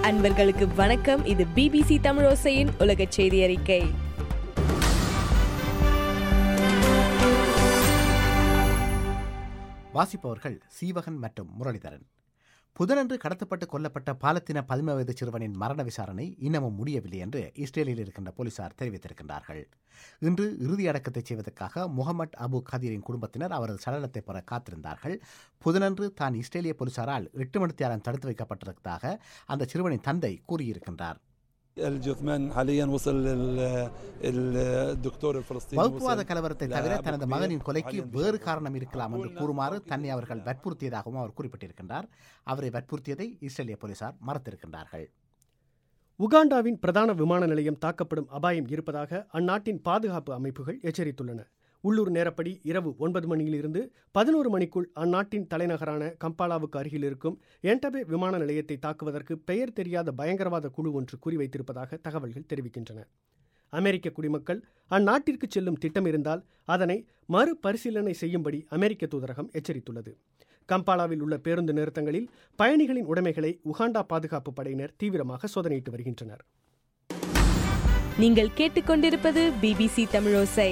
அன்பர்களுக்கு வணக்கம் இது பிபிசி தமிழோசையின் உலக செய்தி அறிக்கை வாசிப்பவர்கள் சீவகன் மற்றும் முரளிதரன் புதனன்று கடத்தப்பட்டு கொல்லப்பட்ட பாலத்தின பதிம வயது சிறுவனின் மரண விசாரணை இன்னமும் முடியவில்லை என்று இஸ்ரேலில் இருக்கின்ற போலீசார் தெரிவித்திருக்கின்றார்கள் இன்று இறுதி அடக்கத்தை செய்வதற்காக முகமட் அபு கதீரின் குடும்பத்தினர் அவரது சடலத்தை பெற காத்திருந்தார்கள் புதனன்று தான் இஸ்ரேலிய போலீசாரால் எட்டு மணித்தியாலம் தடுத்து வைக்கப்பட்டிருப்பதாக அந்த சிறுவனின் தந்தை கூறியிருக்கின்றார் الجثمان حاليا وصل ال- الدكتور الفلسطيني வகுப்புவாத وصل கலவரத்தை தவிர لأبو தனது كبير மகனின் கொலைக்கு حالياً வேறு بشهر. காரணம் இருக்கலாம் என்று கூறுமாறு தன்னை அவர்கள் வற்புறுத்தியதாகவும் அவர் குறிப்பிட்டிருக்கின்றார் அவரை வற்புறுத்தியதை இஸ்ரேலிய போலீசார் மறுத்திருக்கின்றார்கள் உகாண்டாவின் பிரதான விமான நிலையம் தாக்கப்படும் அபாயம் இருப்பதாக அந்நாட்டின் பாதுகாப்பு அமைப்புகள் எச்சரித்துள்ளன உள்ளூர் நேரப்படி இரவு ஒன்பது மணியிலிருந்து பதினோரு மணிக்குள் அந்நாட்டின் தலைநகரான கம்பாலாவுக்கு அருகில் இருக்கும் என்டபே விமான நிலையத்தை தாக்குவதற்கு பெயர் தெரியாத பயங்கரவாத குழு ஒன்று குறிவைத்திருப்பதாக தகவல்கள் தெரிவிக்கின்றன அமெரிக்க குடிமக்கள் அந்நாட்டிற்கு செல்லும் திட்டம் இருந்தால் அதனை மறுபரிசீலனை செய்யும்படி அமெரிக்க தூதரகம் எச்சரித்துள்ளது கம்பாலாவில் உள்ள பேருந்து நிறுத்தங்களில் பயணிகளின் உடைமைகளை உகாண்டா பாதுகாப்பு படையினர் தீவிரமாக சோதனையிட்டு வருகின்றனர் நீங்கள் கேட்டுக்கொண்டிருப்பது பிபிசி தமிழோசை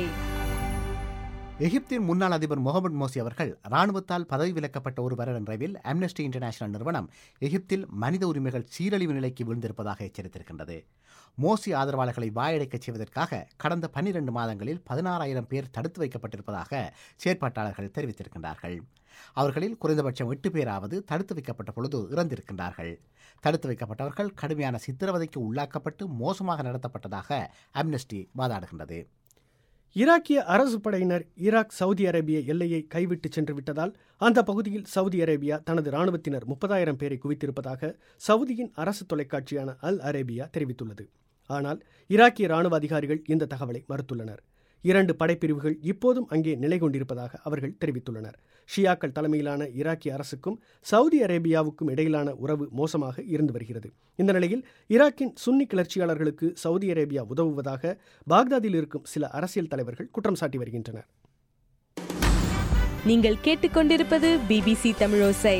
எகிப்தின் முன்னாள் அதிபர் முகமது மோசி அவர்கள் ராணுவத்தால் பதவி விலக்கப்பட்ட ஒரு வருட நிறைவில் அம்னஸ்டி இன்டர்நேஷனல் நிறுவனம் எகிப்தில் மனித உரிமைகள் சீரழிவு நிலைக்கு விழுந்திருப்பதாக எச்சரித்திருக்கின்றது மோசி ஆதரவாளர்களை வாயடைக்கச் செய்வதற்காக கடந்த பன்னிரண்டு மாதங்களில் பதினாறாயிரம் பேர் தடுத்து வைக்கப்பட்டிருப்பதாக செயற்பாட்டாளர்கள் தெரிவித்திருக்கின்றார்கள் அவர்களில் குறைந்தபட்சம் எட்டு பேராவது தடுத்து வைக்கப்பட்ட பொழுது இறந்திருக்கின்றார்கள் தடுத்து வைக்கப்பட்டவர்கள் கடுமையான சித்திரவதைக்கு உள்ளாக்கப்பட்டு மோசமாக நடத்தப்பட்டதாக அம்னஸ்டி வாதாடுகின்றது ஈராக்கிய அரசு படையினர் ஈராக் சவுதி அரேபிய எல்லையை கைவிட்டு சென்று விட்டதால் அந்த பகுதியில் சவுதி அரேபியா தனது ராணுவத்தினர் முப்பதாயிரம் பேரை குவித்திருப்பதாக சவுதியின் அரசு தொலைக்காட்சியான அல் அரேபியா தெரிவித்துள்ளது ஆனால் ஈராக்கிய ராணுவ அதிகாரிகள் இந்த தகவலை மறுத்துள்ளனர் இரண்டு படைப்பிரிவுகள் இப்போதும் அங்கே நிலை கொண்டிருப்பதாக அவர்கள் தெரிவித்துள்ளனர் ஷியாக்கள் தலைமையிலான ஈராக்கிய அரசுக்கும் சவுதி அரேபியாவுக்கும் இடையிலான உறவு மோசமாக இருந்து வருகிறது இந்த நிலையில் ஈராக்கின் சுன்னி கிளர்ச்சியாளர்களுக்கு சவுதி அரேபியா உதவுவதாக பாக்தாதில் இருக்கும் சில அரசியல் தலைவர்கள் குற்றம் சாட்டி வருகின்றனர் நீங்கள் கேட்டுக்கொண்டிருப்பது பிபிசி தமிழோசை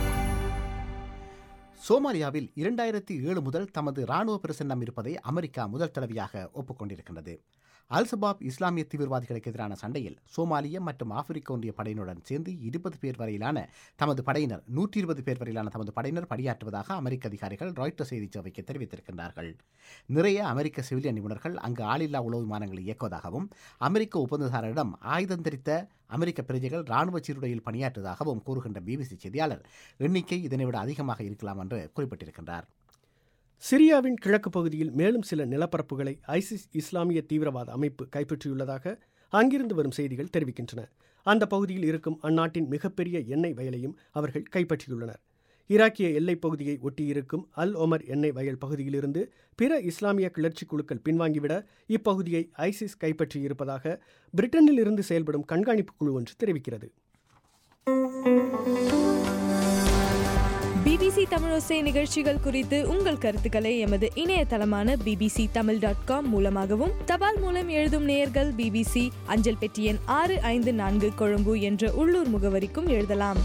சோமாலியாவில் இரண்டாயிரத்தி ஏழு முதல் தமது ராணுவ பிரசன்னம் இருப்பதை அமெரிக்கா முதல் தடவையாக ஒப்புக்கொண்டிருக்கின்றது அல் சபாப் இஸ்லாமிய தீவிரவாதிகளுக்கு எதிரான சண்டையில் சோமாலிய மற்றும் ஆப்பிரிக்க ஒன்றிய படையினருடன் சேர்ந்து இருபது பேர் வரையிலான தமது படையினர் நூற்றி இருபது பேர் வரையிலான தமது படையினர் பணியாற்றுவதாக அமெரிக்க அதிகாரிகள் ராய்ட்டர் செய்திச் சேவைக்கு தெரிவித்திருக்கின்றார்கள் நிறைய அமெரிக்க சிவிலியன் நிபுணர்கள் அங்கு ஆளில்லா உளவு விமானங்களை இயக்குவதாகவும் அமெரிக்க ஒப்பந்ததாரரிடம் ஆயுதம் தரித்த அமெரிக்க பிரஜைகள் ராணுவ சீருடையில் பணியாற்றுவதாகவும் கூறுகின்ற பிபிசி செய்தியாளர் எண்ணிக்கை இதனை விட அதிகமாக இருக்கலாம் என்று குறிப்பிட்டிருக்கின்றார் சிரியாவின் கிழக்கு பகுதியில் மேலும் சில நிலப்பரப்புகளை ஐசிஸ் இஸ்லாமிய தீவிரவாத அமைப்பு கைப்பற்றியுள்ளதாக அங்கிருந்து வரும் செய்திகள் தெரிவிக்கின்றன அந்த பகுதியில் இருக்கும் அந்நாட்டின் மிகப்பெரிய எண்ணெய் வயலையும் அவர்கள் கைப்பற்றியுள்ளனர் ஈராக்கிய எல்லைப் பகுதியை ஒட்டியிருக்கும் அல் ஒமர் எண்ணெய் வயல் பகுதியிலிருந்து பிற இஸ்லாமிய கிளர்ச்சி குழுக்கள் பின்வாங்கிவிட இப்பகுதியை ஐசிஸ் கைப்பற்றியிருப்பதாக பிரிட்டனில் இருந்து செயல்படும் கண்காணிப்பு குழு ஒன்று தெரிவிக்கிறது பிபிசி தமிழோசை நிகழ்ச்சிகள் குறித்து உங்கள் கருத்துக்களை எமது இணையதளமான பிபிசி தமிழ் டாட் காம் மூலமாகவும் தபால் மூலம் எழுதும் நேயர்கள் பிபிசி அஞ்சல் பெட்டி எண் ஆறு ஐந்து நான்கு கொழும்பு என்ற உள்ளூர் முகவரிக்கும் எழுதலாம்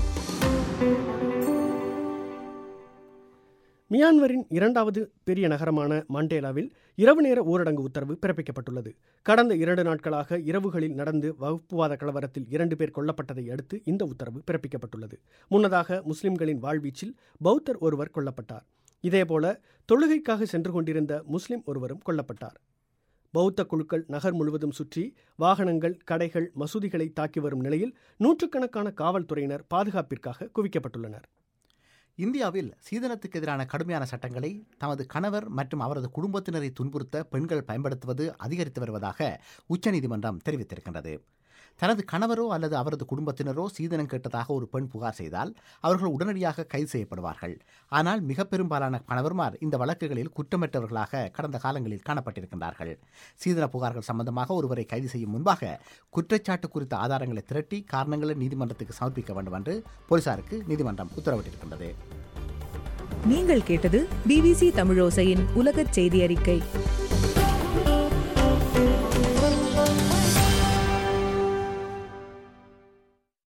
மியான்மரின் இரண்டாவது பெரிய நகரமான மண்டேலாவில் இரவு நேர ஊரடங்கு உத்தரவு பிறப்பிக்கப்பட்டுள்ளது கடந்த இரண்டு நாட்களாக இரவுகளில் நடந்து வகுப்புவாத கலவரத்தில் இரண்டு பேர் கொல்லப்பட்டதை அடுத்து இந்த உத்தரவு பிறப்பிக்கப்பட்டுள்ளது முன்னதாக முஸ்லிம்களின் வாழ்வீச்சில் பௌத்தர் ஒருவர் கொல்லப்பட்டார் இதேபோல தொழுகைக்காக சென்று கொண்டிருந்த முஸ்லிம் ஒருவரும் கொல்லப்பட்டார் பௌத்த குழுக்கள் நகர் முழுவதும் சுற்றி வாகனங்கள் கடைகள் மசூதிகளை தாக்கி வரும் நிலையில் நூற்றுக்கணக்கான காவல்துறையினர் பாதுகாப்பிற்காக குவிக்கப்பட்டுள்ளனர் இந்தியாவில் சீதனத்துக்கு எதிரான கடுமையான சட்டங்களை தமது கணவர் மற்றும் அவரது குடும்பத்தினரை துன்புறுத்த பெண்கள் பயன்படுத்துவது அதிகரித்து வருவதாக உச்சநீதிமன்றம் தெரிவித்திருக்கின்றது தனது கணவரோ அல்லது அவரது குடும்பத்தினரோ சீதனம் கேட்டதாக ஒரு பெண் புகார் செய்தால் அவர்கள் உடனடியாக கைது செய்யப்படுவார்கள் ஆனால் மிக பெரும்பாலான கணவர்மார் இந்த வழக்குகளில் குற்றமற்றவர்களாக கடந்த காலங்களில் காணப்பட்டிருக்கின்றார்கள் சீதன புகார்கள் சம்பந்தமாக ஒருவரை கைது செய்யும் முன்பாக குற்றச்சாட்டு குறித்த ஆதாரங்களை திரட்டி காரணங்களை நீதிமன்றத்துக்கு சமர்ப்பிக்க வேண்டும் என்று போலீசாருக்கு நீதிமன்றம் உத்தரவிட்டிருக்கின்றது நீங்கள் கேட்டது பிபிசி தமிழோசையின் உலகச் செய்தி அறிக்கை